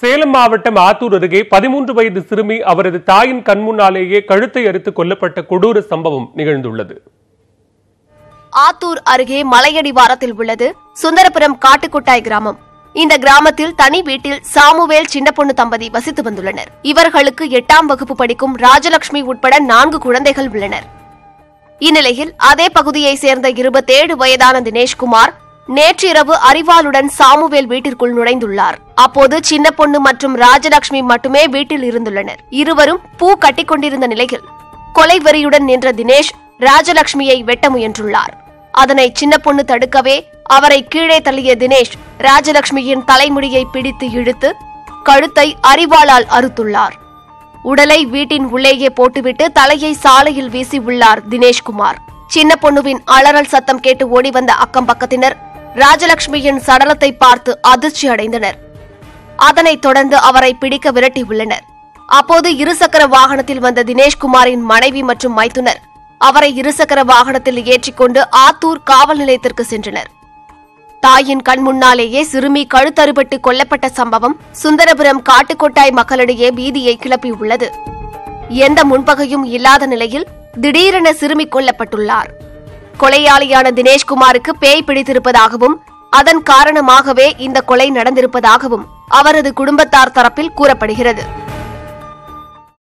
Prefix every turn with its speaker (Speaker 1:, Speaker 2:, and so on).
Speaker 1: சேலம் மாவட்டம் ஆத்தூர் அருகே பதிமூன்று வயது சிறுமி அவரது தாயின் கண்முன்னாலேயே கழுத்தை அறுத்து கொல்லப்பட்ட கொடூர சம்பவம் நிகழ்ந்துள்ளது
Speaker 2: ஆத்தூர் அருகே மலையடிவாரத்தில் உள்ளது சுந்தரபுரம் காட்டுக்குட்டாய் கிராமம் இந்த கிராமத்தில் தனி வீட்டில் சாமுவேல் சின்னப்பொண்ணு தம்பதி வசித்து வந்துள்ளனர் இவர்களுக்கு எட்டாம் வகுப்பு படிக்கும் ராஜலட்சுமி உட்பட நான்கு குழந்தைகள் உள்ளனர் இந்நிலையில் அதே பகுதியை சேர்ந்த இருபத்தேழு வயதான தினேஷ்குமார் நேற்றிரவு அறிவாளுடன் சாமுவேல் வீட்டிற்குள் நுழைந்துள்ளார் அப்போது சின்ன பொண்ணு மற்றும் ராஜலட்சுமி மட்டுமே வீட்டில் இருந்துள்ளனர் இருவரும் பூ கட்டிக் கொண்டிருந்த நிலையில் கொலை வெறியுடன் நின்ற தினேஷ் ராஜலட்சுமியை வெட்ட முயன்றுள்ளார் அதனை சின்ன பொண்ணு தடுக்கவே அவரை கீழே தள்ளிய தினேஷ் ராஜலட்சுமியின் தலைமுடியை பிடித்து இழுத்து கழுத்தை அறிவாளால் அறுத்துள்ளார் உடலை வீட்டின் உள்ளேயே போட்டுவிட்டு தலையை சாலையில் வீசி உள்ளார் தினேஷ்குமார் சின்ன பொண்ணுவின் அலறல் சத்தம் கேட்டு ஓடி வந்த அக்கம் பக்கத்தினர் ராஜலட்சுமியின் சடலத்தை பார்த்து அதிர்ச்சி அடைந்தனர் அதனைத் தொடர்ந்து அவரை பிடிக்க விரட்டி உள்ளனர் அப்போது இருசக்கர வாகனத்தில் வந்த தினேஷ்குமாரின் மனைவி மற்றும் மைத்துனர் அவரை இருசக்கர வாகனத்தில் ஏற்றிக்கொண்டு ஆத்தூர் காவல் நிலையத்திற்கு சென்றனர் தாயின் கண் முன்னாலேயே சிறுமி கழுத்தறுபட்டு கொல்லப்பட்ட சம்பவம் சுந்தரபுரம் காட்டுக்கொட்டாய் மக்களிடையே பீதியை கிளப்பியுள்ளது எந்த முன்பகையும் இல்லாத நிலையில் திடீரென சிறுமி கொல்லப்பட்டுள்ளார் கொலையாளியான தினேஷ்குமாருக்கு பேய் பிடித்திருப்பதாகவும் அதன் காரணமாகவே இந்த கொலை நடந்திருப்பதாகவும் அவரது குடும்பத்தார் தரப்பில் கூறப்படுகிறது